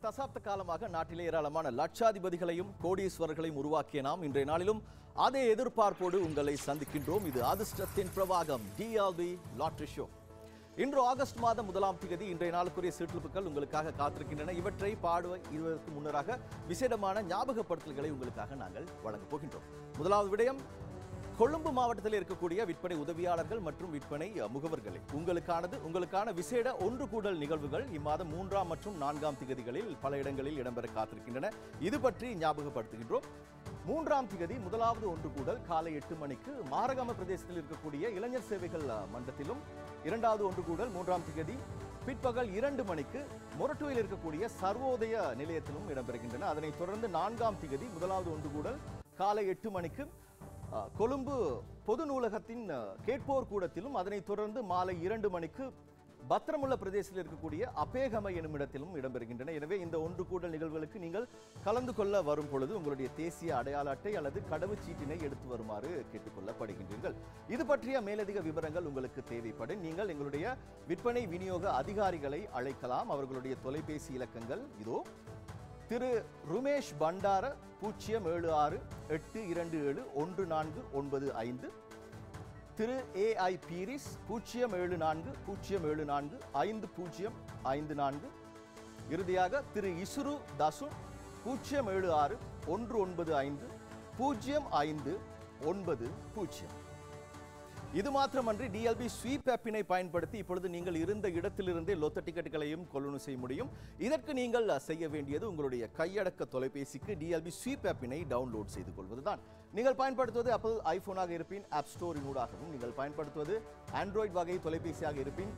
தசாப்த காலமாக நாட்டிலே ஏராளமான லட்சாதிபதிகளையும் கோடீஸ்வரர்களையும் உருவாக்கிய நாம் இன்றைய நாளிலும் அதே எதிர்பார்ப்போடு உங்களை சந்திக்கின்றோம் இது அதிர்ஷ்டத்தின் பிரவாகம் டிஆல்பி லாட்ரி ஷோ இன்று ஆகஸ்ட் மாதம் முதலாம் தேதி இன்றைய நாளுக்குரிய சீட்டிழப்புகள் உங்களுக்காக காத்திருக்கின்றன இவற்றை பாடுவ இதற்கு முன்னராக விசேடமான ஞாபகப்படுத்தல்களை உங்களுக்காக நாங்கள் வழங்கப் போகின்றோம் முதலாவது விடயம் கொழும்பு மாவட்டத்தில் இருக்கக்கூடிய விற்பனை உதவியாளர்கள் மற்றும் விற்பனை அஹ், முகவர்களை உங்களுக்கானது உங்களுக்கான விசேட ஒன்று கூடல் நிகழ்வுகள் இம்மாதம் மூன்றாம் மற்றும் நான்காம் திகதிகளில் பல இடங்களில் இடம்பெற காத்திருக்கின்றன இது பற்றி ஞாபகப்படுத்துகின்றோம் மூன்றாம் திகதி முதலாவது ஒன்று கூடல் காலை எட்டு மணிக்கு மாரகாம பிரதேசத்தில் இருக்கக்கூடிய இளைஞர் சேவைகள் அஹ், மன்றத்திலும் இரண்டாவது ஒன்று கூடல் மூன்றாம் திகதி பிற்பகல் இரண்டு மணிக்கு மொரட்டுவில் இருக்கக்கூடிய சர்வோதய நிலையத்திலும் இடம்பெறுகின்றன அதனைத் தொடர்ந்து நான்காம் திகதி முதலாவது ஒன்று கூடல் காலை எட்டு மணிக்கு அஹ், கொழும்பு பொது நூலகத்தின் அஹ், கேட்போர் கூடத்திலும் அதனைத் தொடர்ந்து மாலை இரண்டு மணிக்கு பத்திரமுள்ள பிரதேசத்தில் இருக்கக்கூடிய அபேகம எனும் இடத்திலும் இடம்பெறுகின்றன எனவே இந்த ஒன்று கூடல் நிகழ்வுகளுக்கு நீங்கள் கலந்து கொள்ள வரும் பொழுது உங்களுடைய தேசிய அடையாள அட்டை அல்லது கடவுச்சீட்டினை எடுத்து வருமாறு கேட்டுக்கொள்ளப்படுகின்றீர்கள் இது பற்றிய மேலதிக விவரங்கள் உங்களுக்கு தேவைப்படும் நீங்கள் எங்களுடைய விற்பனை விநியோக அதிகாரிகளை அழைக்கலாம் அவர்களுடைய தொலைபேசி இலக்கங்கள் இதோ திரு ருமேஷ் பண்டார பூஜ்ஜியம் ஏழு ஆறு எட்டு இரண்டு ஏழு ஒன்று நான்கு ஒன்பது ஐந்து திரு ஏஐ பீரிஸ் பூஜ்ஜியம் ஏழு நான்கு பூஜ்ஜியம் ஏழு நான்கு ஐந்து பூஜ்ஜியம் ஐந்து நான்கு இறுதியாக திரு இசுரு தசு பூஜ்ஜியம் ஏழு ஆறு ஒன்று ஒன்பது ஐந்து பூஜ்ஜியம் ஐந்து ஒன்பது பூஜ்ஜியம் இது மாத்திரமன்றி டிஎல்பி ஸ்வீப் ஆப்பினை பயன்படுத்தி இப்பொழுது நீங்கள் இருந்த இடத்திலிருந்தே லொத்த டிக்கெட்டுகளையும் கொள்ளுணு செய்ய முடியும் இதற்கு நீங்கள் செய்ய வேண்டியது உங்களுடைய கையடக்க தொலைபேசிக்கு டிஎல்பி ஸ்வீப் ஆப்பினை டவுன்லோட் செய்து கொள்வதுதான் நீங்கள் பயன்படுத்துவது அப்போது ஐபோனாக இருப்பின் ஆப் ஸ்டோரினூடாகவும் நீங்கள் பயன்படுத்துவது ஆண்ட்ராய்டு வகை தொலைபேசியாக இருப்பின்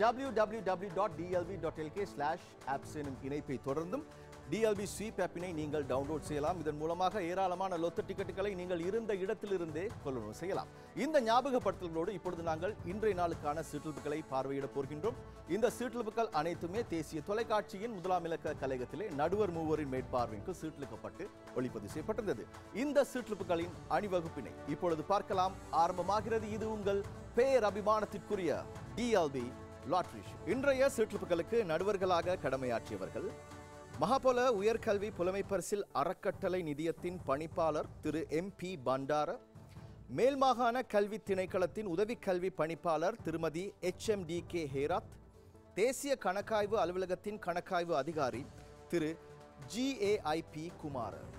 www.dlb.lk ஸ்லாஷ் ஆப்ஸ் எனும் இணைப்பை தொடர்ந்தும் டிஎல்பி ஸ்வீப் ஆப்பினை நீங்கள் டவுன்லோட் செய்யலாம் இதன் மூலமாக ஏராளமான லொத்த டிக்கெட்டுகளை நீங்கள் இருந்த இடத்திலிருந்தே கொள்ளணும் செய்யலாம் இந்த ஞாபகப்படுத்தல்களோடு இப்பொழுது நாங்கள் இன்றைய நாளுக்கான சீட்டிழப்புகளை பார்வையிட போகின்றோம் இந்த சீட்டிழப்புகள் அனைத்துமே தேசிய தொலைக்காட்சியின் முதலாம் இலக்க கலையகத்திலே நடுவர் மூவரின் மேற்பார்வைக்கு சீட்டிழுக்கப்பட்டு ஒளிப்பதிவு செய்யப்பட்டிருந்தது இந்த சீட்டிழப்புகளின் அணிவகுப்பினை இப்பொழுது பார்க்கலாம் ஆரம்பமாகிறது இது உங்கள் பேரபிமானத்திற்குரிய டிஎல்பி லாட்ரி இன்றைய சீட்டிழப்புகளுக்கு நடுவர்களாக கடமையாற்றியவர்கள் மகாபல உயர்கல்வி புலமை பரிசில் அறக்கட்டளை நிதியத்தின் பணிப்பாளர் திரு எம் பி பண்டார மேல்மாகாண கல்வி திணைக்களத்தின் உதவி கல்வி பணிப்பாளர் திருமதி H M D K Herath தேசிய கணக்காய்வு அலுவலகத்தின் கணக்காய்வு அதிகாரி திரு G A I P Kumar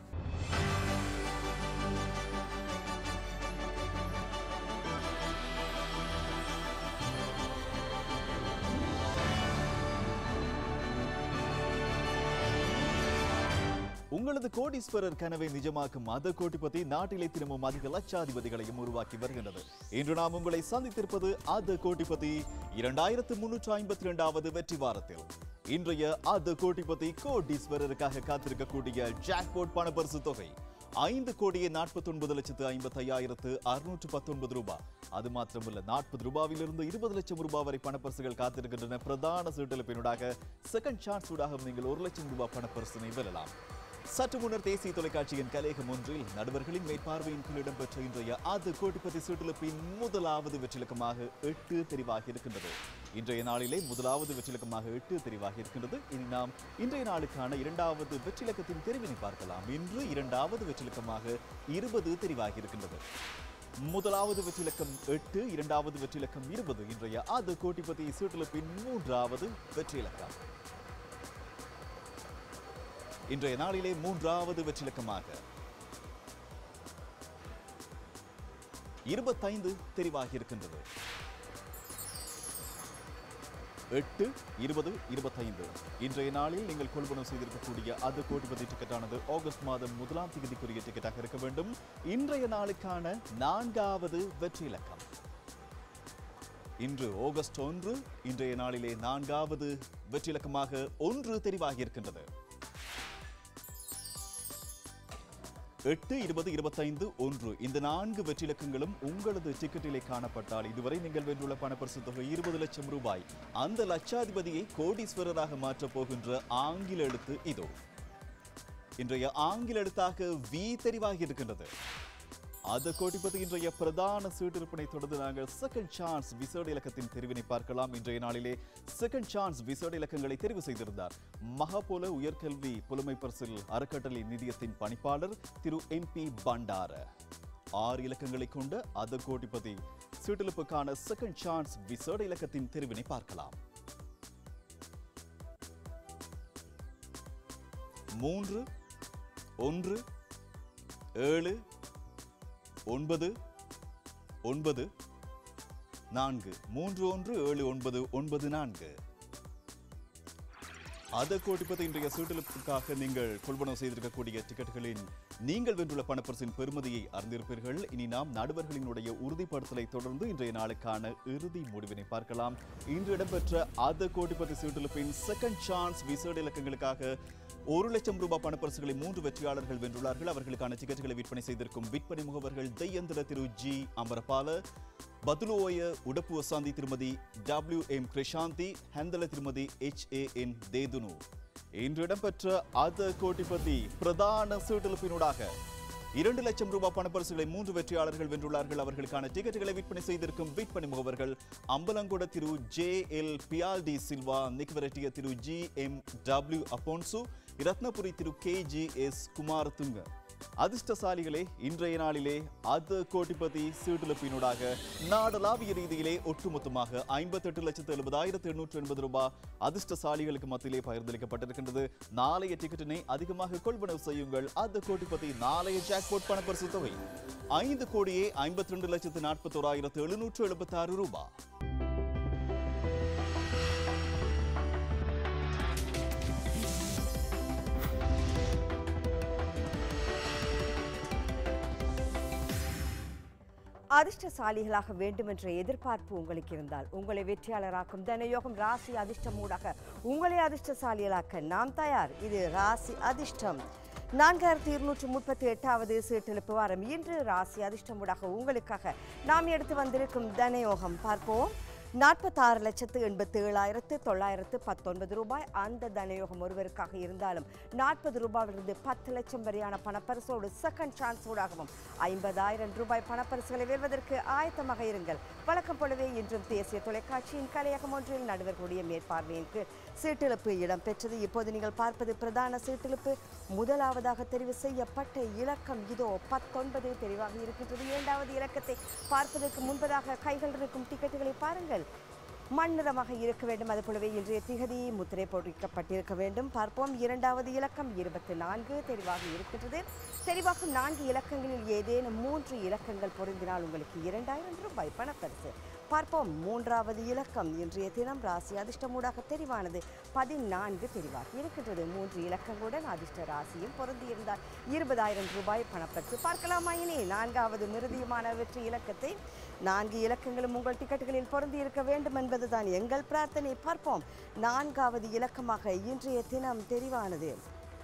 உங்களது கோடீஸ்வரர் கனவை நிஜமாக்கும் மத கோட்டிபதி நாட்டிலே திரும்பும் அதிக லட்சாதிபதிகளையும் உருவாக்கி வருகின்றது இன்று நாம் உங்களை சந்தித்திருப்பது ஆத கோட்டிபதி இரண்டாயிரத்து முன்னூற்று ஐம்பத்தி இரண்டாவது வெற்றி வாரத்தில் இன்றைய ஆத கோட்டிபதி கோடீஸ்வரருக்காக காத்திருக்கக்கூடிய ஜாக்போட் பணப்பரிசு தொகை ஐந்து கோடியே நாற்பத்தி ஒன்பது லட்சத்து ஐம்பத்தி ஐயாயிரத்து அறுநூற்று பத்தொன்பது ரூபாய் அது மாத்திரமல்ல நாற்பது ரூபாவிலிருந்து இருபது லட்சம் ரூபாய் வரை பணப்பரிசுகள் காத்திருக்கின்றன பிரதான சீட்டெழுப்பினூடாக செகண்ட் சான்ஸ் ஊடாக நீங்கள் ஒரு லட்சம் ரூபாய் பணப்பரிசினை வெல்லலாம் சற்று முன்னர் தேசிய தொலைக்காட்சியின் கலேகம் ஒன்றில் நடுவர்களின் மேற்பார்வையின் கீழ் இடம்பெற்ற இன்றைய ஆது கோட்டிப்பதி சுற்றுலப்பின் முதலாவது வெற்றிலக்கமாக எட்டு தெரிவாகி இருக்கின்றது இன்றைய நாளிலே முதலாவது வெற்றிலக்கமாக எட்டு தெரிவாகி இருக்கின்றது இனி நாம் இன்றைய நாளுக்கான இரண்டாவது வெற்றிலக்கத்தின் தெரிவினை பார்க்கலாம் இன்று இரண்டாவது வெற்றிலக்கமாக இருபது தெரிவாகி இருக்கின்றது முதலாவது வெற்றிலக்கம் எட்டு இரண்டாவது வெற்றிலக்கம் இருபது இன்றைய ஆது கோட்டிப்பதி சுற்றுலப்பின் மூன்றாவது வெற்றிலக்கம் இன்றைய நாளிலே மூன்றாவது வெற்றிலக்கமாக இருபத்தைந்து தெரிவாகி இருக்கின்றது எட்டு இருபது இருபத்தைந்து இன்றைய நாளில் நீங்கள் கொள்வனவு செய்திருக்கக்கூடிய அது கோடிபதி டிக்கெட்டானது ஆகஸ்ட் மாதம் முதலாம் தேதிக்குரிய டிக்கெட்டாக இருக்க வேண்டும் இன்றைய நாளுக்கான நான்காவது வெற்றி இலக்கம் இன்று ஆகஸ்ட் ஒன்று இன்றைய நாளிலே நான்காவது வெற்றி இலக்கமாக ஒன்று தெரிவாகி இருக்கின்றது எட்டு இருபது இருபத்தைந்து ஒன்று இந்த நான்கு வெற்றிலக்கங்களும் உங்களது டிக்கெட்டிலே காணப்பட்டால் இதுவரை நீங்கள் வென்றுள்ள பணப்பரிசு தொகை இருபது லட்சம் ரூபாய் அந்த லட்சாதிபதியை கோடீஸ்வரராக மாற்றப் போகின்ற ஆங்கில எழுத்து இதோ இன்றைய ஆங்கில எழுத்தாக வி தெரிவாகி இருக்கின்றது அது கோட்டிப்பதி இன்றைய பிரதான சீட்டிருப்பினை தொடர்ந்து நாங்கள் செகண்ட் சான்ஸ் விசேட இலக்கத்தின் தெரிவினை பார்க்கலாம் இன்றைய நாளிலே செகண்ட் சான்ஸ் விசேட இலக்கங்களை தெரிவு செய்திருந்தார் மகாபோல உயர்கல்வி புலமை பரிசில் அறக்கட்டளை நிதியத்தின் பணிப்பாளர் திரு எம் பி பண்டார ஆறு இலக்கங்களை கொண்ட அது கோட்டிப்பதி சீட்டிழப்புக்கான செகண்ட் சான்ஸ் விசேட இலக்கத்தின் தெரிவினை பார்க்கலாம் மூன்று ஒன்று ஏழு ஒன்பது ஒன்பது நான்கு மூன்று ஒன்று ஏழு ஒன்பது ஒன்பது நான்கு அத கோட்டிப்பது இன்றைய சீட்டெழுப்புக்காக நீங்கள் கொள்வனவு செய்திருக்கக்கூடிய டிக்கெட்டுகளின் நீங்கள் வென்றுள்ள பணப்பரிசின் பெருமதியை அறிந்திருப்பீர்கள் இனி நாம் நடுவர்களினுடைய உறுதிப்படுத்தலை தொடர்ந்து இன்றைய நாளுக்கான இறுதி முடிவினை பார்க்கலாம் இன்று இடம்பெற்ற அத கோட்டிப்பதி சீட்டெழுப்பின் செகண்ட் சான்ஸ் விசேட இலக்கங்களுக்காக ஒரு லட்சம் ரூபாய் பணப்பரிசுகளை மூன்று வெற்றியாளர்கள் வென்றுள்ளார்கள் அவர்களுக்கான டிக்கெட்டுகளை விற்பனை செய்திருக்கும் விற்பனை முகவர்கள் தெய்யந்திர திரு ஜி அமரபால பதுலுவோய உடப்பு வசாந்தி திருமதி டபிள்யூ எம் கிருஷாந்தி ஹந்தல திருமதி எச் ஏ என் தேதுனு இன்று இடம்பெற்ற அத கோட்டிபதி பிரதான சீட்டெழுப்பினூடாக இரண்டு லட்சம் ரூபாய் பணப்பரிசுகளை மூன்று வெற்றியாளர்கள் வென்றுள்ளார்கள் அவர்களுக்கான டிக்கெட்டுகளை விற்பனை செய்திருக்கும் விற்பனை முகவர்கள் அம்பலங்கொட திரு ஜே எல் பியால்டி சில்வா நிக்வரட்டிய திரு G M W Aponsu Ratnapura திரு கே ஜி எஸ் குமாரதுங்க அதிர்ஷ்டசாலிகளே இன்றைய நாளிலே அது கோட்டிபதி சீட்டுலப்பினூடாக நாடளாவிய ரீதியிலே ஒட்டுமொத்தமாக ஐம்பத்தெட்டு லட்சத்து எழுபதாயிரத்து எண்ணூற்று எண்பது ரூபாய் அதிர்ஷ்டசாலிகளுக்கு மத்தியிலே பகிர்ந்தளிக்கப்பட்டிருக்கின்றது நாளைய டிக்கெட்டினை அதிகமாக கொள்வனவு செய்யுங்கள் அது கோட்டிபதி நாளைய ஜாக்பாட் பணப்பரிசு தொகை ஐந்து கோடியே ஐம்பத்தி ரெண்டு லட்சத்து நாற்பத்தோராயிரத்து எழுநூற்று எழுபத்தாறு ரூபாய் அதிர்ஷ்டசாலிகளாக வேண்டும் என்ற எதிர்பார்ப்பு உங்களுக்கு இருந்தால் உங்களை வெற்றியாளராக்கும் தனயோகம் ராசி அதிர்ஷ்டமூடாக உங்களை அதிர்ஷ்டசாலிகளாக்க நாம் தயார் இது ராசி அதிர்ஷ்டம் நான்காயிரத்தி இருநூற்று முப்பத்தி எட்டாவது சீட்டெழுப்பு வாரம் இன்று ராசி அதிர்ஷ்டமூடாக உங்களுக்காக நாம் எடுத்து வந்திருக்கும் தனயோகம் பார்ப்போம் நாற்பத்தாறு லட்சத்து எண்பத்தி ஏழாயிரத்து தொள்ளாயிரத்து பத்தொன்பது ரூபாய் அந்த தனயோகம் ஒருவருக்காக இருந்தாலும் நாற்பது ரூபாயிலிருந்து பத்து லட்சம் வரையான பணப்பரிசோடு செகண்ட் சான்ஸோடாகவும் ஐம்பதாயிரம் ரூபாய் பணப்பரிசுகளை வெல்வதற்கு ஆயத்தமாக இருங்கள் வழக்கம் போலவே இன்றும் தேசிய தொலைக்காட்சியின் கலையகம் ஒன்றில் நடுவர்களுடைய மேற்பார்வையின் கீழ் சீட்டெழுப்பு இடம்பெற்றது இப்போது நீங்கள் பார்ப்பது பிரதான சீட்டெழுப்பு முதலாவதாக தெரிவு செய்யப்பட்ட இலக்கம் இதோ பத்தொன்பது தெரிவாக இருக்கின்றது இரண்டாவது இலக்கத்தை பார்ப்பதற்கு முன்பதாக கைகள் இருக்கும் டிக்கெட்டுகளை பாருங்கள் மண்ணிறமாக இருக்க வேண்டும் அதுபோலவே இன்றைய திகதி முத்திரை பொறிக்கப்பட்டிருக்க வேண்டும் பார்ப்போம் இரண்டாவது இலக்கம் இருபத்தி நான்கு தெரிவாக இருக்கின்றது தெரிவாகும் நான்கு இலக்கங்களில் ஏதேனும் மூன்று இலக்கங்கள் பொருந்தினால் உங்களுக்கு இரண்டாயிரம் ரூபாய் பணப்பரிசு பார்ப்போம் மூன்றாவது இலக்கம் இன்றைய தினம் ராசி அதிர்ஷ்டமூடாக தெரிவானது பதினான்கு தெரிவாகி இருக்கின்றது மூன்று இலக்கங்களுடன் அதிர்ஷ்ட ராசியும் பொருந்தியிருந்தால் இருபதாயிரம் ரூபாய் பணப்பரிசு பார்க்கலாமா இனி நான்காவது மிருதியுமான வெற்றி இலக்கத்தை நான்கு இலக்கங்களும் உங்கள் டிக்கெட்டுகளில் பொருந்தி இருக்க வேண்டும் என்பதுதான் எங்கள் பிரார்த்தனை பார்ப்போம் நான்காவது இலக்கமாக இன்றைய தினம் தெரிவானது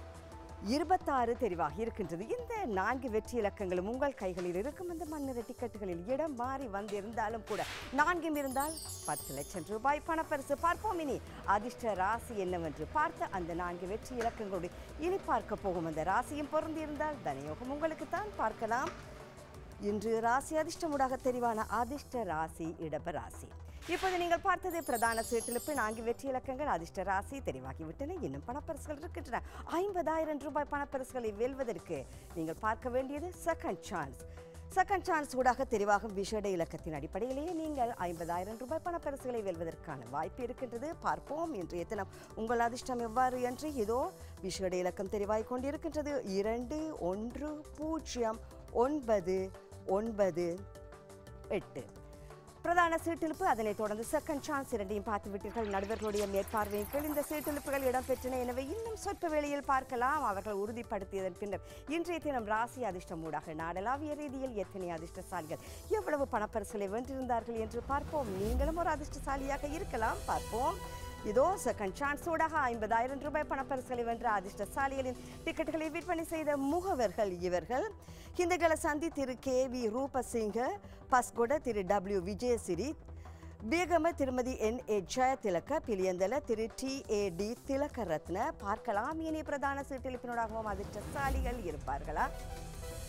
இருபத்தாறு தெரிவாக இருக்கின்றது இந்த நான்கு வெற்றி இலக்கங்களும் உங்கள் கைகளில் இருக்கும் அந்த மன்னிற டிக்கெட்டுகளில் இடம் மாறி வந்திருந்தாலும் கூட நான்கும் இருந்தால் பத்து லட்சம் ரூபாய் பணப்பரிசு பார்ப்போம் இனி அதிர்ஷ்ட ராசி என்னவென்று பார்த்த அந்த நான்கு வெற்றி இலக்கங்களோடு இனி பார்க்க போகும் அந்த ராசியும் பொருந்தியிருந்தால் தனயோகம் உங்களுக்கு தான் பார்க்கலாம் இன்று ராசி அதிர்ஷ்டமுடாக தெரிவான அதிர்ஷ்ட ராசி இடப ராசி இப்போது நீங்கள் பார்த்தது பிரதான சீட்டிலுப்பு நான்கு வெற்றி இலக்கங்கள் அதிர்ஷ்ட ராசி தெரிவாகிவிட்டன இன்னும் பணப்பரிசுகள் இருக்கின்றன ஐம்பதாயிரம் ரூபாய் பணப்பரிசுகளை வெல்வதற்கு நீங்கள் பார்க்க வேண்டியது செகண்ட் சான்ஸ் செகண்ட் சான்ஸ் ஊடாக தெரிவாகும் விஷேட இலக்கத்தின் அடிப்படையிலேயே நீங்கள் ஐம்பதாயிரம் ரூபாய் பணப்பரிசுகளை வெல்வதற்கான வாய்ப்பு இருக்கின்றது பார்ப்போம் இன்றைய தினம் உங்கள் அதிர்ஷ்டம் எவ்வாறு என்று இதோ விஷேட இலக்கம் தெரிவாய் கொண்டிருக்கின்றது இரண்டு ஒன்று பூஜ்ஜியம் ஒன்பது ஒன்பது எட்டு பிரதான சீட்டிழுப்பு அதனைத் தொடர்ந்து செகண்ட் சான்ஸ் இரண்டையும் பார்த்து விட்டீர்கள் நடுவர்களுடைய மேற்பார்வையின் கீழ் இந்த சீட்டிழுப்புகள் இடம்பெற்றன எனவே இன்னும் சொற்ப வேளையில் பார்க்கலாம் அவர்கள் உறுதிப்படுத்தியதன் பின்னர் இன்றைய தினம் ராசி அதிர்ஷ்டம் ஊடாக நாடளாவிய ரீதியில் எத்தனை அதிர்ஷ்டசாலிகள் எவ்வளவு பணப்பரிசுகளை வென்றிருந்தார்கள் என்று பார்ப்போம் நீங்களும் ஒரு அதிர்ஷ்டசாலியாக இருக்கலாம் பார்ப்போம் இதோ செகண்ட் சான்ஸ் ஊடாக ஐம்பதாயிரம் ரூபாய் பணப்பரிசுகளை வென்ற அதிர்ஷ்டசாலிகளின் டிக்கெட்டுகளை விற்பனை செய்த முகவர்கள் இவர்கள் ஹிந்தகல சந்தி திரு கே வி ரூபசிங்க பஸ்கொட திரு டபிள்யூ விஜயசிறி ಬೇಗಮ திருமதி என் ஏ ஜெயதிலக பிலியந்தல திரு D A D Thilakaratne பார்க்கலாம் இனி பிரதான சீட்டிலிப்பினோடாகவும் அதிர்ஷ்டசாலிகள் இருப்பார்களா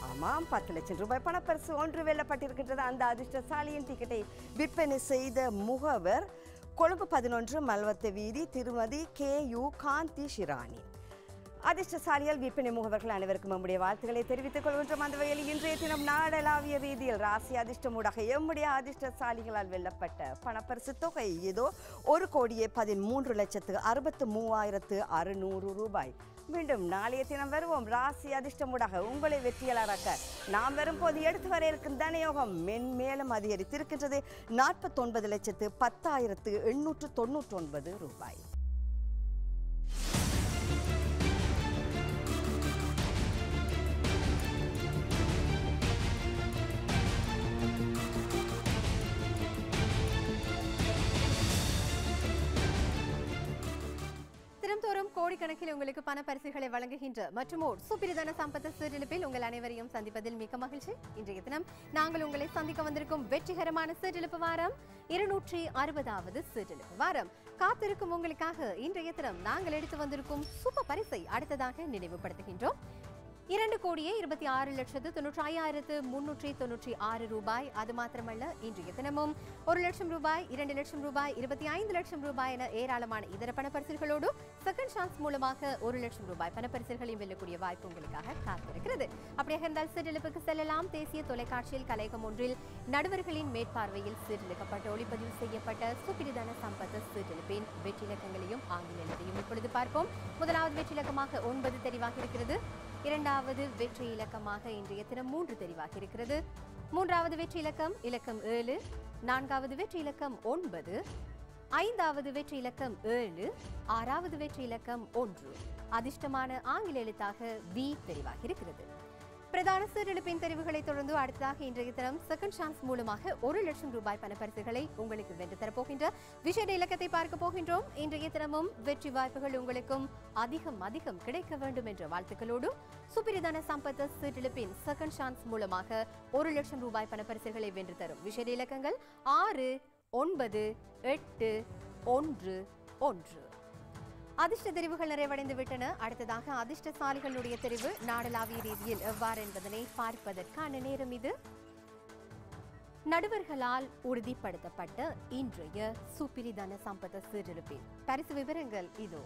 ஆமாம் பத்து லட்சம் ரூபாய் பணப்பரிசு ஒன்று வெல்லப்பட்டிருக்கின்றது அந்த அதிர்ஷ்டசாலியின் டிக்கெட்டை விற்பனை செய்த முகவர் கொழும்பு பதினொன்று மல்வத்த வீதி திருமதி கே யு காந்தி ஷிராணி அதிர்ஷ்டசாலியால் விற்பனை முகவர்கள் அனைவருக்கும் நம்முடைய வாழ்த்துக்களை தெரிவித்துக் கொள்கின்றோம் அந்த வகையில் இன்றைய தினம் நாடளாவிய ரீதியில் ராசி அதிர்ஷ்டமூடாக எம்முடைய அதிர்ஷ்டசாலிகளால் வெல்லப்பட்ட பணப்பரிசு தொகை ஏதோ ஒரு கோடியே பதிமூன்று லட்சத்து அறுபத்து மூவாயிரத்து அறுநூறு ரூபாய் மீண்டும் நாளைய தினம் வருவோம் ராசி அதிர்ஷ்டமூடாக உங்களை வெற்றியாளராக்க நாம் வரும்போது எடுத்து வர இருக்கும் தனயோகம் மென்மேலும் அதிகரித்திருக்கின்றது நாற்பத்தொன்பது லட்சத்து பத்தாயிரத்து எண்ணூற்று தொண்ணூற்றி ஒன்பது ரூபாய் தினம்தோறும் கோடிக்கணக்கில் உங்களுக்கு பண பரிசுகளை வழங்குகின்ற மற்றும் ஓர் சுப்பிரதான சம்பத்த சீர்திருப்பில் உங்கள் அனைவரையும் சந்திப்பதில் மிக்க மகிழ்ச்சி இன்றைய தினம் நாங்கள் உங்களை சந்திக்க வந்திருக்கும் வெற்றிகரமான சீர்திருப்பு வாரம் இருநூற்றி அறுபதாவது சீர்திருப்பு வாரம் காத்திருக்கும் உங்களுக்காக இன்றைய தினம் நாங்கள் எடுத்து வந்திருக்கும் சூப்பர் பரிசை அடுத்ததாக நினைவுபடுத்துகின்றோம் இரண்டு கோடியே இருபத்தி ஆறு லட்சத்து தொன்னூற்றி ஐயாயிரத்து முன்னூற்றி தொன்னூற்றி ஆறு ரூபாய் அது மாத்திரமல்ல இன்றைய தினமும் ஒரு லட்சம் ரூபாய் இரண்டு லட்சம் ரூபாய் இருபத்தி ஐந்து லட்சம் ரூபாய் என ஏராளமான இதர பணப்பரிசுகளோடு செகண்ட் சான்ஸ் மூலமாக ஒரு லட்சம் ரூபாய் பணப்பரிசுகளையும் வெல்லக்கூடிய வாய்ப்பு உங்களுக்காக காத்திருக்கிறது அப்படியாக இருந்தால் சீரழிப்புக்கு செல்லலாம் தேசிய தொலைக்காட்சியில் கலையகம் ஒன்றில் நடுவர்களின் மேற்பார்வையில் சீரழிக்கப்பட்ட ஒளிப்பதிவு செய்யப்பட்ட சுப்பிரிதான சம்பத்து சீரழிப்பின் வெற்றிலக்கங்களையும் ஆங்கிலத்தையும் இப்பொழுது பார்ப்போம் முதலாவது வெற்றிலக்கமாக ஒன்பது தெரிவாக இருக்கிறது இரண்டாவது வெற்றி இலக்கமாக இன்றைய தினம் மூன்று தெரிவாக இருக்கிறது மூன்றாவது வெற்றி இலக்கம் இலக்கம் ஏழு நான்காவது வெற்றி இலக்கம் ஒன்பது ஐந்தாவது வெற்றி இலக்கம் ஏழு ஆறாவது வெற்றி இலக்கம் ஒன்று அதிர்ஷ்டமான ஆங்கில எழுத்தாக வி தெரிவாக இருக்கிறது பிரதான சீரழிப்பின் தெரிவுகளை தொடர்ந்து அடுத்ததாக இன்றைய தினம் செகண்ட் சான்ஸ் மூலமாக ஒரு லட்சம் ரூபாய் பணப்பரிசுகளை உங்களுக்கு வென்று தரப்போகின்ற விசேட இலக்கத்தை பார்க்க போகின்றோம் இன்றைய தினமும் வெற்றி வாய்ப்புகள் உங்களுக்கும் அதிகம் அதிகம் கிடைக்க வேண்டும் என்ற வாழ்த்துக்களோடு சுப்பிரதான சம்பத்த சீரழிப்பின் செகண்ட் சான்ஸ் மூலமாக ஒரு லட்சம் ரூபாய் பணப்பரிசுகளை வென்று தரும் விசேட இலக்கங்கள் ஆறு ஒன்பது எட்டு ஒன்று ஒன்று அதிர்ஷ்ட தெரிவுகள் நிறைவடைந்து விட்டன அடுத்ததாக அதிர்ஷ்டசாலிகளுடைய தெரிவு நாடளாவிய ரீதியில் எவ்வாறு என்பதனை பார்ப்பதற்கான நேரம் இது நடுவர்களால் உறுதிப்படுத்தப்பட்ட இன்றைய சுப்பிரிதன சம்பத சீரழிப்பில் பரிசு விவரங்கள் இதோ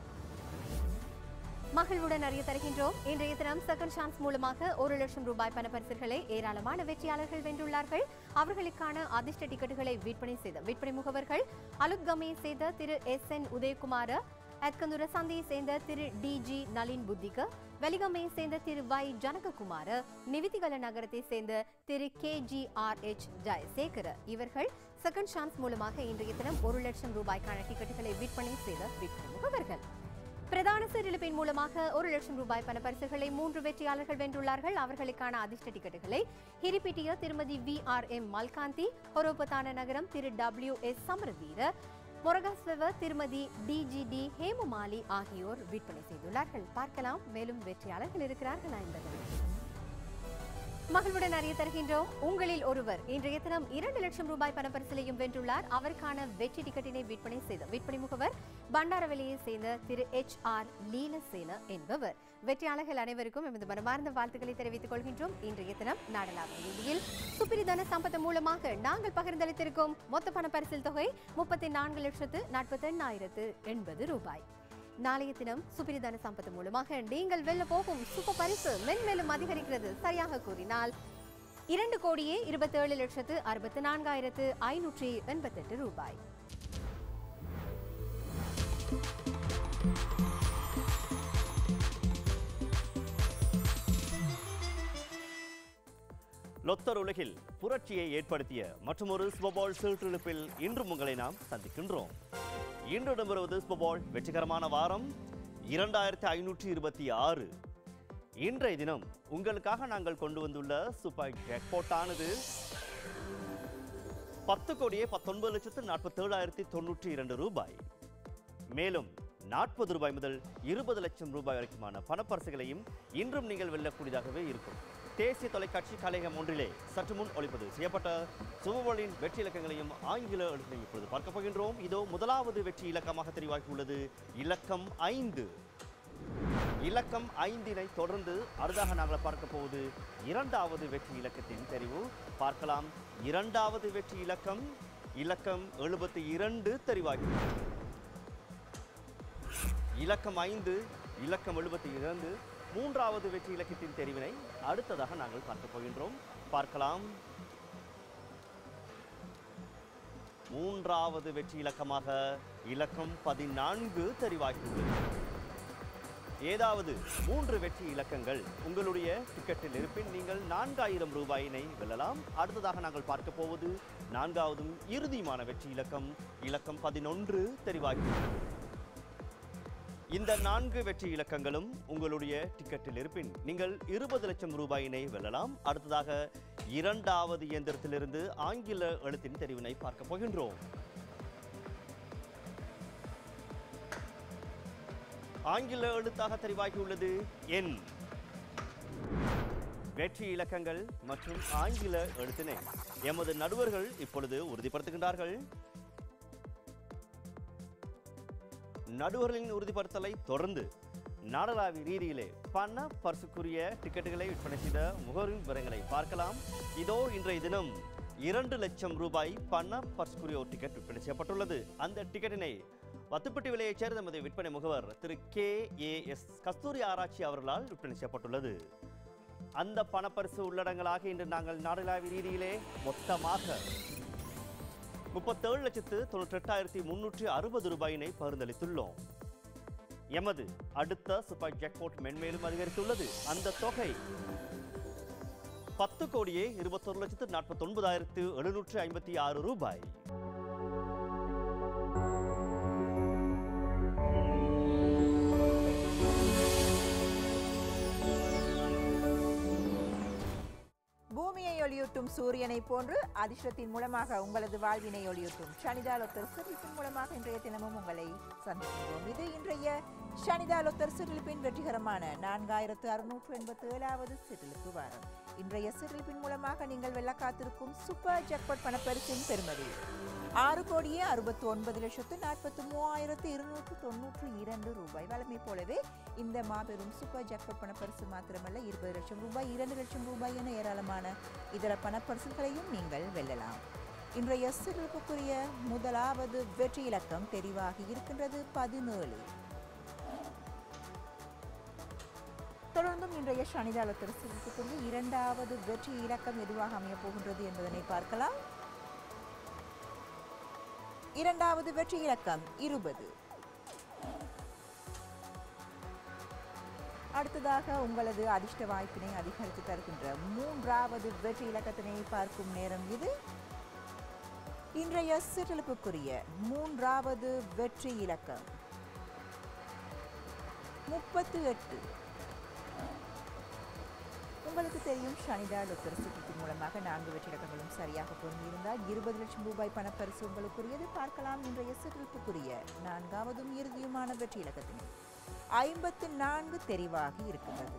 மகிழ்வுடன் அறிய தருகின்றோம் இன்றைய தினம் செகண்ட் சான்ஸ் மூலமாக ஒரு லட்சம் ரூபாய் பணப்பரிசுகளை ஏராளமான வெற்றியாளர்கள் வென்றுள்ளார்கள் அவர்களுக்கான அதிர்ஷ்ட டிக்கெட்டுகளை விற்பனை செய்த விற்பனை முகவர்கள் அலுத்கமே செய்த திரு எஸ் என் உதயகுமார அத்கந்துர சந்தையை சேர்ந்த திரு டி ஜி நளின் புத்திக வெலிகமையை சேர்ந்த திரு வை ஜனககுமார நிவிதிகல நகரத்தை சேர்ந்த திரு K G R H Jayasekara இவர்கள் செகண்ட் சான்ஸ் மூலமாக இன்றைய தினம் ஒரு லட்சம் ரூபாய்க்கான டிக்கெட்டுகளை விற்பனை செய்த விற்பனை முகவர்கள் பிரதான சீரழிப்பின் மூலமாக ஒரு லட்சம் ரூபாய் பணப்பரிசுகளை மூன்று வெற்றியாளர்கள் வென்றுள்ளார்கள் அவர்களுக்கான அதிர்ஷ்ட டிக்கெட்டுகளை ஹிரிபிட்டிய திருமதி V R M Malkanthi Horowpathana நகரம் திரு டபிள்யூ எஸ் சமரவீர மொரகாஸ்வவ திருமதி டிஜிடி ஹேமமாலி ஆகியோர் விற்பனை செய்துள்ளார்கள் பார்க்கலாம் மேலும் வெற்றியாளர்கள் இருக்கிறார்களா என்பதை மகிழ்வுடன் அறிய தருகின்றோம் உங்களில் ஒருவர் இன்றைய தினம் இரண்டு லட்சம் ரூபாய் பணப்பரிசிலையும் வென்றுள்ளார் அவருக்கான வெற்றி டிக்கெட்டினை விற்பனை செய்த விற்பனை முகவர் பண்டாரவெளியை சேர்ந்த திரு எச் ஆர் லீலசேன என்பவர் வெற்றியாளர்கள் அனைவருக்கும் எமது மனமார்ந்த வாழ்த்துக்களை தெரிவித்துக் கொள்கின்றோம் இன்றைய தினம் நாடளாவிய ரீதியில் சுப்பிரிதான சம்பத்து மூலமாக நாங்கள் பகிர்ந்தளித்திருக்கும் மொத்த பண பரிசில் தொகை முப்பத்தி நான்கு லட்சத்து நாற்பத்தி எண்ணாயிரத்து எண்பது ரூபாய் நாளைய தினம் சுப்பிரிதான சம்பத்து மூலமாக நீங்கள் வெல்ல போகும் சுப்ப பரிசு மென்மேலும் அதிகரிக்கிறது சரியாக கூறினால் இரண்டு கோடியே இருபத்தேழு லட்சத்து அறுபத்தி நான்காயிரத்து ஐநூற்றி எண்பத்தெட்டு ரூபாய் லொத்தர் உலகில் புரட்சியை ஏற்படுத்திய மற்றொரு ஸ்பபால் சீர்திருப்பில் இன்றும் உங்களை நாம் சந்திக்கின்றோம் இன்று இடம்பெறுவது ஸ்பபால் வெற்றிகரமான வாரம் இரண்டாயிரத்தி ஐநூற்றி இருபத்தி ஆறு இன்றைய தினம் உங்களுக்காக நாங்கள் கொண்டு வந்துள்ள சூப்பர் ஜாக்பாட்டானது பத்து கோடியே பத்தொன்பது லட்சத்து நாற்பத்தேழாயிரத்தி தொண்ணூற்றி இரண்டு ரூபாய் மேலும் நாற்பது ரூபாய் முதல் இருபது லட்சம் ரூபாய் வரைக்குமான பணப்பரிசுகளையும் இன்றும் நீங்கள் வெல்லக்கூடியதாகவே இருக்கும் தேசிய தொலைக்காட்சி கலையகம் ஒன்றிலே சற்று முன் ஒளிப்பதிவு செய்யப்பட்ட சுபபோலின் வெற்றி இலக்கங்களையும் ஆங்கில எழுத்தையும் இப்பொழுது பார்க்க போகின்றோம் இதோ முதலாவது வெற்றி இலக்கமாக தெரிவாகியுள்ளது இலக்கம் ஐந்து இலக்கம் ஐந்தினை தொடர்ந்து அடுத்ததாக நாங்கள் பார்க்க போவது இரண்டாவது வெற்றி இலக்கத்தின் தெரிவு பார்க்கலாம் இரண்டாவது வெற்றி இலக்கம் இலக்கம் எழுபத்தி இரண்டு தெரிவாகி இலக்கம் ஐந்து இலக்கம் எழுபத்தி இரண்டு மூன்றாவது வெற்றி இலக்கத்தின் தெரிவினை அடுத்ததாக நாங்கள் பார்க்க போகின்றோம் பார்க்கலாம் மூன்றாவது வெற்றி இலக்கமாக இலக்கம் பதினான்கு தெரிவாகியுள்ளது ஏதாவது மூன்று வெற்றி இலக்கங்கள் உங்களுடைய டிக்கெட்டில் இருப்பின் நீங்கள் நான்காயிரம் ரூபாயினை வெல்லலாம் அடுத்ததாக நாங்கள் பார்க்க போவது நான்காவதும் இறுதியுமான வெற்றி இலக்கம் இலக்கம் பதினொன்று தெரிவாகியுள்ளது இந்த நான்கு வெற்றி இலக்கங்களும் உங்களுடைய டிக்கெட்டில் இருப்பின் நீங்கள் இருபது லட்சம் ரூபாயினை வெல்லலாம் அடுத்ததாக இரண்டாவது இயந்திரத்திலிருந்து ஆங்கில எழுத்தின் தெரிவினை பார்க்க போகின்றோம் ஆங்கில எழுத்தாக தெரிவாகியுள்ளது என் வெற்றி இலக்கங்கள் மற்றும் ஆங்கில எழுத்தினை எமது நடுவர்கள் இப்பொழுது உறுதிப்படுத்துகின்றார்கள் நடுவர்களின் உறுதிப்படுத்தலை தொடர்ந்து நாடளாவிய ரீதியிலே பண பரிசுக்குரிய டிக்கெட்டுகளை விற்பனை செய்த முகவரின் விவரங்களை பார்க்கலாம் இதோ இன்றைய தினம் இரண்டு லட்சம் ரூபாய் பண பரிசுக்குரிய ஒரு டிக்கெட் விற்பனை செய்யப்பட்டுள்ளது அந்த டிக்கெட்டினை வத்துப்பட்டி விலையைச் சேர்ந்த நமது விற்பனை முகவர் திரு கே ஏ எஸ் கஸ்தூரி ஆராய்ச்சி அவர்களால் விற்பனை செய்யப்பட்டுள்ளது அந்த பணப்பரிசு உள்ளடங்களாக இன்று நாங்கள் நாடளாவிய ரீதியிலே மொத்தமாக முப்பத்தேழு லட்சத்து தொண்ணூற்றி எட்டாயிரத்தி முன்னூற்றி அறுபது ரூபாயினை பகிர்ந்தளித்துள்ளோம் எமது அடுத்த சூப்பர் ஜாக்பாட் மென்மேலும் அதிகரித்துள்ளது அந்த தொகை பத்து கோடியே இருபத்தொரு லட்சத்து நாற்பத்தி ஒன்பதாயிரத்து எழுநூற்று ஐம்பத்தி ஆறு ரூபாய் பூமியை ஒளியூட்டும் சூரியனை போன்று அதிர்ஷ்டத்தின் மூலமாக உங்களது வாழ்வினை ஒளியூட்டும் சனிதாலொத்தர் சிறுப்பின் மூலமாக இன்றைய தினமும் உங்களை சந்திக்கிறோம் இது இன்றைய சனிதாலொத்தர் சிறுலிப்பின் வெற்றிகரமான நான்காயிரத்து அறுநூற்று எண்பத்தி ஏழாவது சிறுலிப்பு வாரம் இன்றைய சிறுலிப்பின் மூலமாக நீங்கள் வெல்ல காத்திருக்கும் சூப்பர் ஜாக்பாட் பணப்பரிசின் பெறுமதி ஆறு கோடியே அறுபத்தி ஒன்பது லட்சத்து நாற்பத்தி மூவாயிரத்து இருநூற்று தொன்னூற்று இரண்டு ரூபாய் வழமை போலவே இந்த மாபெரும் சூப்பர் ஜாக்பாட் பணப்பரிசு மாத்திரமல்ல இருபது லட்சம் ரூபாய் இரண்டு லட்சம் ரூபாய் என ஏராளமான இதர பணப்பரிசுகளையும் நீங்கள் வெல்லலாம் இன்றைய சிறுப்புக்குரிய முதலாவது வெற்றி இலக்கம் தெரிவாகி இருக்கின்றது பதினேழு தொடர்ந்தும் இன்றைய சனிதாளத்தில் சிறுப்புக்குரிய இரண்டாவது வெற்றி இலக்கம் எதுவாக அமையப் போகின்றது என்பதனை பார்க்கலாம் இரண்டாவது வெற்றி இலக்கம் இருபது அடுத்ததாக உங்களது அதிர்ஷ்ட வாய்ப்பினை அதிகரித்து தருகின்ற மூன்றாவது வெற்றி இலக்கத்தினை பார்க்கும் நேரம் இது இன்றைய சிற்றெழுப்புக்குரிய மூன்றாவது வெற்றி இலக்கம் முப்பத்து எட்டு உங்களுக்கு தெரியும் சனிதா டாக்டர் சிட்டித்தின் மூலமாக நான்கு வெற்றி இலக்கங்களும் சரியாக பொருந்தியிருந்தால் இருபது லட்சம் ரூபாய் பணப்பரிசு உங்களுக்குரியது பார்க்கலாம் இன்றைய சிறுப்புக்குரிய நான்காவதும் இறுதியுமான வெற்றி இலக்கத்தினை ஐம்பத்து நான்கு தெரிவாகி இருக்கின்றது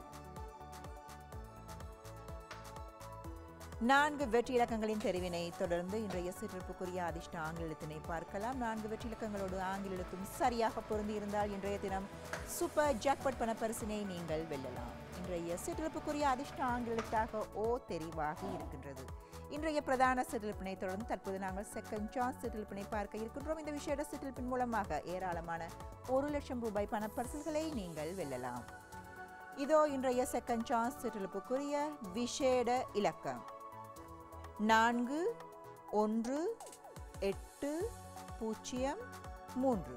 நான்கு வெற்றி இலக்கங்களின் தெரிவினை தொடர்ந்து இன்றைய சிறப்புக்குரிய அதிர்ஷ்ட ஆங்கில எழுத்தினை பார்க்கலாம் நான்கு வெற்றி இலக்கங்களோடு ஆங்கில எழுத்தும் சரியாக பொருந்தி இருந்தால் இன்றைய தினம் சூப்பர் ஜாக்பாட் பணப்பரிசினை நீங்கள் வெல்லலாம் இன்றைய சிறப்புக்குரிய அதிர்ஷ்ட ஆங்கில எழுத்தாக ஓ தெரிவாகி இருக்கின்றது இன்றைய பிரதான சிற்றிழப்பினை தொடர்ந்து தற்போது நாங்கள் செகண்ட் சான்ஸ் சிற்றிழப்பினை பார்க்க இருக்கின்றோம் இந்த விஷேட சிற்றிழப்பின் மூலமாக ஏராளமான ஒரு லட்சம் ரூபாய் பணப்பரிசுகளை நீங்கள் வெல்லலாம் இதோ இன்றைய செகண்ட் சான்ஸ் சிற்றிழப்புக்குரிய விஷேட இலக்கம் நான்கு ஒன்று எட்டு பூஜ்ஜியம் மூன்று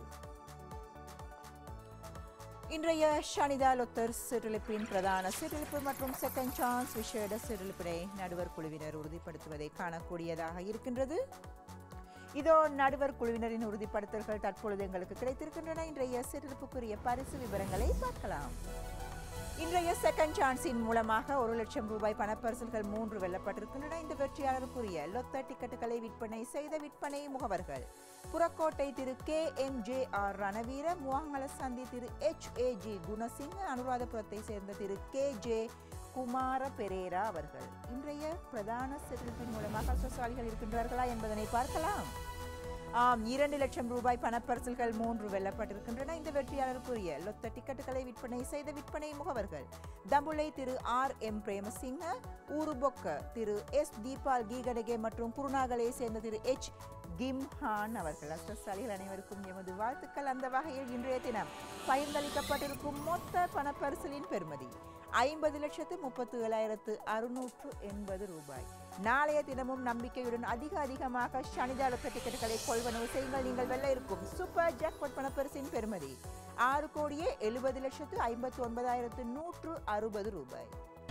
இன்றைய ஷனிதா லொத்தர் சிறுலிப்பின் பிரதான சிறுலிப்பு மற்றும் செகண்ட் சான்ஸ் விஷேட சிறுலிப்பினை நடுவர் குழுவினர் உறுதிப்படுத்துவதை காணக்கூடியதாக இருக்கின்றது இதோ நடுவர் குழுவினரின் உறுதிப்படுத்தல்கள் தற்பொழுது எங்களுக்கு கிடைத்திருக்கின்றன இன்றைய சிறுலிப்புக்குரிய பரிசு விவரங்களை பார்க்கலாம் இன்றைய செகண்ட் சான்ஸின் மூலமாக ஒரு லட்சம் ரூபாய் பணப்பரிசல்கள் மூன்று வெல்லப்பட்டிருக்கின்றன இந்த வெற்றியாளருக்குரிய லொத்த டிக்கெட்டுகளை விற்பனை செய்த விற்பனை முகவர்கள் புறக்கோட்டை திரு K M J R Ranaweera Muwangala சந்தி திரு எச் ஏ ஜி குணசிங்க அனுராதபுரத்தை சேர்ந்த திரு கே ஜே குமார பெரேரா அவர்கள் இன்றைய பிரதான செட்டில்பின் மூலமாக சொசாலிகள் இருக்கின்றார்களா என்பதனை பார்க்கலாம் ஆம் இரண்டு லட்சம் ரூபாய் பணப்பரிசல்கள் மூன்று வெல்லப்பட்டிருக்கின்றன இந்த வெற்றியாளருக்குரிய லொத்த டிக்கெட்டுகளை விற்பனை செய்த விற்பனை முகவர்கள் தம்புளை திரு ஆர் எம் பிரேமசிங்க ஊருபொக்க திரு எஸ் தீபால் கீகடகே மற்றும் குருநாகலை சேர்ந்த திரு எச் கிம்ஹான் அவர்கள் அஷ்டசாலிகள் அனைவருக்கும் எமது வாழ்த்துக்கள் அந்த வகையில் இன்றைய தினம் பகிர்ந்தளிக்கப்பட்டிருக்கும் மொத்த பணப்பரிசலின் பெறுமதி ஐம்பது லட்சத்து முப்பத்து ஏழாயிரத்து அறுநூற்று எண்பது ரூபாய் நாளைய தினமும் நம்பிக்கையுடன் அதிக அதிகமாக சனிதாளத்த டிக்கெட்டுகளை கொள்வனவு செய்யுங்கள் நீங்கள் வெல்ல இருக்கும் சூப்பர் ஜாக்பாட் பணப்பரிசின் பெறுமதி ஆறு கோடியே எழுபது லட்சத்து ஐம்பத்து ஒன்பதாயிரத்து நூற்று அறுபது ரூபாய்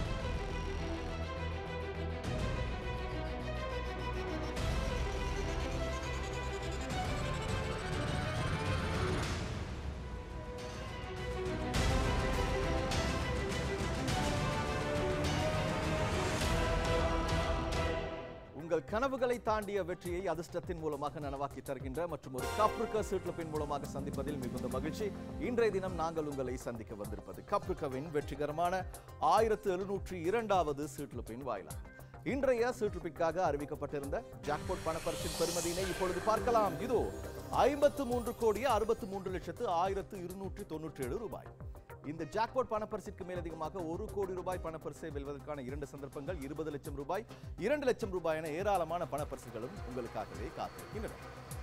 உங்கள் கனவுகளை தாண்டிய வெற்றியை அதிர்ஷ்டத்தின் மூலமாக நனவாக்கி தருகின்ற மற்றும் ஒரு கப்ருக்க சீட்லப்பின் மூலமாக சந்திப்பதில் மிகுந்த மகிழ்ச்சி இன்றைய தினம் நாங்கள் உங்களை சந்திக்க வந்திருப்பது கப்ருக்கவின் வெற்றிகரமான ஆயிரத்து எழுநூற்றி இரண்டாவது சீட்லப்பின் வாயிலாக இன்றைய சீட்லப்பிற்காக அறிவிக்கப்பட்டிருந்த ஜாக்பாட் பணப்பரிசின் பெறுமதியினை இப்பொழுது பார்க்கலாம் இதோ ஐம்பத்து மூன்று கோடியே அறுபத்து மூன்று லட்சத்து ஆயிரத்து இருநூற்றி தொன்னூற்றி ஏழு ரூபாய் இந்த ஜாக்பாட் பணப்பரிசிற்கு மேலதிகமாக ஒரு கோடி ரூபாய் பணப்பரிசை வெல்வதற்கான இரண்டு சந்தர்ப்பங்கள் இருபது லட்சம் ரூபாய் இரண்டு லட்சம் ரூபாய் என ஏராளமான பணப்பரிசுகளும் உங்களுக்காகவே காத்திருக்கின்றன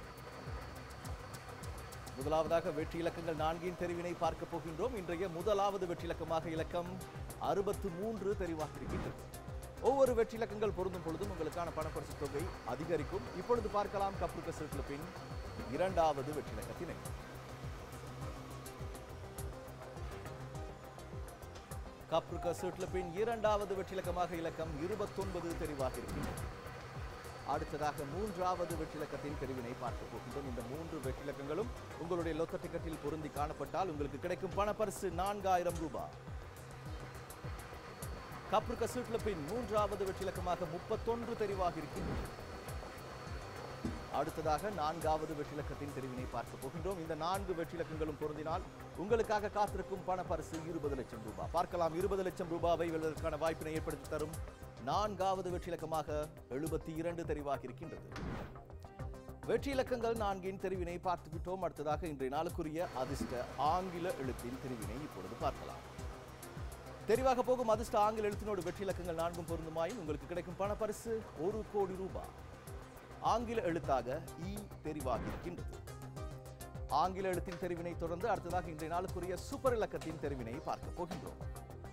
முதலாவதாக வெற்றி இலக்கங்கள் நான்கின் தெரிவினை பார்க்க போகின்றோம் இன்றைய முதலாவது வெற்றி இலக்கமாக இலக்கம் அறுபத்து மூன்று தெரிவாக இருக்கின்றது ஒவ்வொரு வெற்றி இலக்கங்கள் பொருந்தும் பொழுதும் உங்களுக்கான பணப்பரிசு தொகை அதிகரிக்கும் இப்பொழுது பார்க்கலாம் கப்ருக்க சீட்டில் பின் இரண்டாவது வெற்றி இலக்கத்தினை கப்ருக்க சீட்டில் பின் இரண்டாவது வெற்றிலக்கமாக இலக்கம் இருபத்தொன்பது தெரிவாக இருக்கின்றது அடுத்ததாக மூன்றாவது வெற்றிலக்கத்தின் தெரிவினை பார்க்க போகின்றோம் இந்த மூன்று வெற்றிலக்கங்களும் உங்களுடைய லொத்த டிக்கெட்டில் பொருந்தி காணப்பட்டால் உங்களுக்கு கிடைக்கும் பணப்பரிசு நான்காயிரம் ரூபாய் கப்ருக்க சீட்டில் பின் மூன்றாவது வெற்றிலக்கமாக முப்பத்தொன்று தெரிவாக இருக்கின்றது அடுத்ததாக நான்காவது வெற்றிலக்கத்தின் தெரிவினை பார்க்க போகின்றோம் இந்த நான்கு வெற்றிலக்கங்களும் பொருந்தினால் உங்களுக்காக காத்திருக்கும் பண பரிசு இருபது லட்சம் ரூபாய் பார்க்கலாம் இருபது லட்சம் ரூபாவை வெல்வதற்கான வாய்ப்பினை ஏற்படுத்தி தரும் நான்காவது வெற்றிலக்கமாக எழுபத்தி இரண்டு தெரிவாக இருக்கின்றது வெற்றி இலக்கங்கள் நான்கின் தெரிவினை பார்த்துவிட்டோம் அடுத்ததாக இன்றைய நாளுக்குரிய அதிர்ஷ்ட ஆங்கில எழுத்தின் தெரிவினை இப்பொழுது பார்க்கலாம் தெரிவாக போகும் அதிர்ஷ்ட ஆங்கில எழுத்தினோடு வெற்றி இலக்கங்கள் நான்கும் பொருந்துமாயின் உங்களுக்கு கிடைக்கும் பணப்பரிசு ஒரு கோடி ரூபாய் ஆங்கில எழுத்தாக இ தெரிவாகி இருக்கின்றது ஆங்கில எழுத்தின் தெரிவினை தொடர்ந்து அடுத்ததாக இன்றைய நாளுக்குரிய சூப்பர் இலக்கத்தின் தெரிவினை பார்க்க போகின்றோம்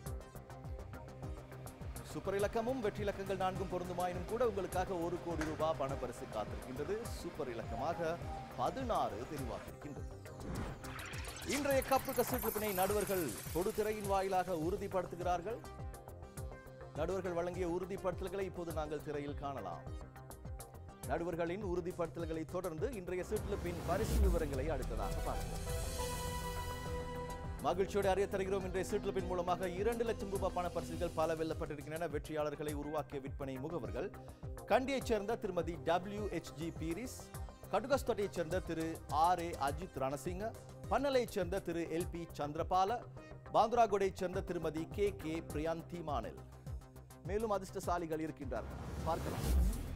சூப்பர் இலக்கமும் வெற்றி இலக்கங்கள் நான்கும் பொருந்துமாயினும் கூட உங்களுக்காக ஒரு கோடி ரூபாய் பணப்பரிசு காத்திருக்கின்றது சூப்பர் இலக்கமாக பதினாறு தெரிவாக இருக்கின்றது இன்றைய கப்பு கசுப்பினை நடுவர்கள் தொடுதிரையின் வாயிலாக உறுதிப்படுத்துகிறார்கள் நடுவர்கள் வழங்கிய உறுதிப்படுத்தல்களை இப்போது நாங்கள் திரையில் காணலாம் நடுவர்களின் உறுதிப்படுத்தல்களை தொடர்ந்து இன்றைய சுற்றுலப்பின் பரிசு விவரங்களை அடுத்ததாக பார்ப்போம் மகிழ்ச்சியோடு அறிய தருகிறோம் இன்றைய சுற்றுலப்பின் மூலமாக இரண்டு லட்சம் ரூபாய் பண பரிசுகள் பல வெல்லப்பட்டிருக்கின்றன வெற்றியாளர்களை உருவாக்கிய விற்பனை முகவர்கள் கண்டியைச் சேர்ந்த திருமதி டபிள்யூ எச் ஜி பீரிஸ் கடுகஸ்தோட்டையைச் சேர்ந்த திரு ஆர் ஏ அஜித் ரணசிங்க பன்னலையைச் சேர்ந்த திரு எல் பி சந்திரபால பாந்துராகுடையைச் சேர்ந்த திருமதி கே கே பிரியாந்தி மானல் மேலும் அதிர்ஷ்டசாலிகள் இருக்கின்றார்கள் பார்க்கலாம்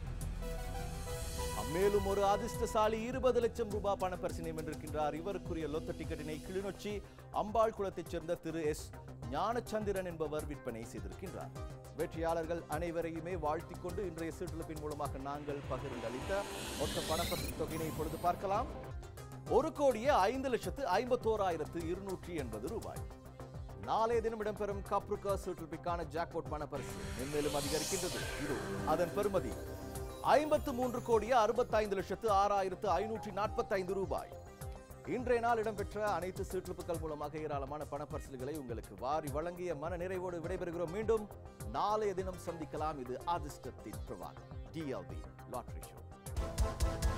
மேலும் ஒரு அதிர்ஷ்டசாலி இருபது லட்சம் ரூபாய் பணப்பரிசினை வென்றிருக்கின்றார் இவருக்குரிய லொத்த டிக்கெட்டினை கிளிநொச்சி அம்பாள் குளத்தைச் சேர்ந்த திரு எஸ் ஞானச்சந்திரன் என்பவர் விற்பனை செய்திருக்கின்றார் வெற்றியாளர்கள் அனைவரையுமே வாழ்த்திக் கொண்டு இன்றைய சீட்டுலப்பின் மூலமாக நாங்கள் பகிர்ந்தளித்த மொத்த பணப்பரிசு தொகையினை இப்பொழுது பார்க்கலாம் ஒரு கோடியே ஐந்து லட்சத்து ஐம்பத்தோராயிரத்து இருநூற்றி எண்பது ரூபாய் நாளைய தினம் இடம்பெறும் கப்ருக்கா சுற்றுப்பிற்கான ஜாக்பாட் பணப்பரிசு மென்மேலும் அதிகரிக்கின்றது இது அதன் பெறுமதி ஐம்பத்து மூன்று கோடியே அறுபத்தைந்து லட்சத்து ஆறாயிரத்து ஐநூற்றி நாற்பத்தைந்து ரூபாய் இன்றைய நாள் இடம்பெற்ற அனைத்து சீட்டுப்புகள் மூலமாக ஏராளமான பணப்பரிசல்களை உங்களுக்கு வாரி வழங்கிய மன நிறைவோடு விடைபெறுகிறோம் மீண்டும் நாளைய தினம் சந்திக்கலாம் இது அதிர்ஷ்டத்தின் பிரவாகம் டிஎல்பி லாட்ரி ஷோ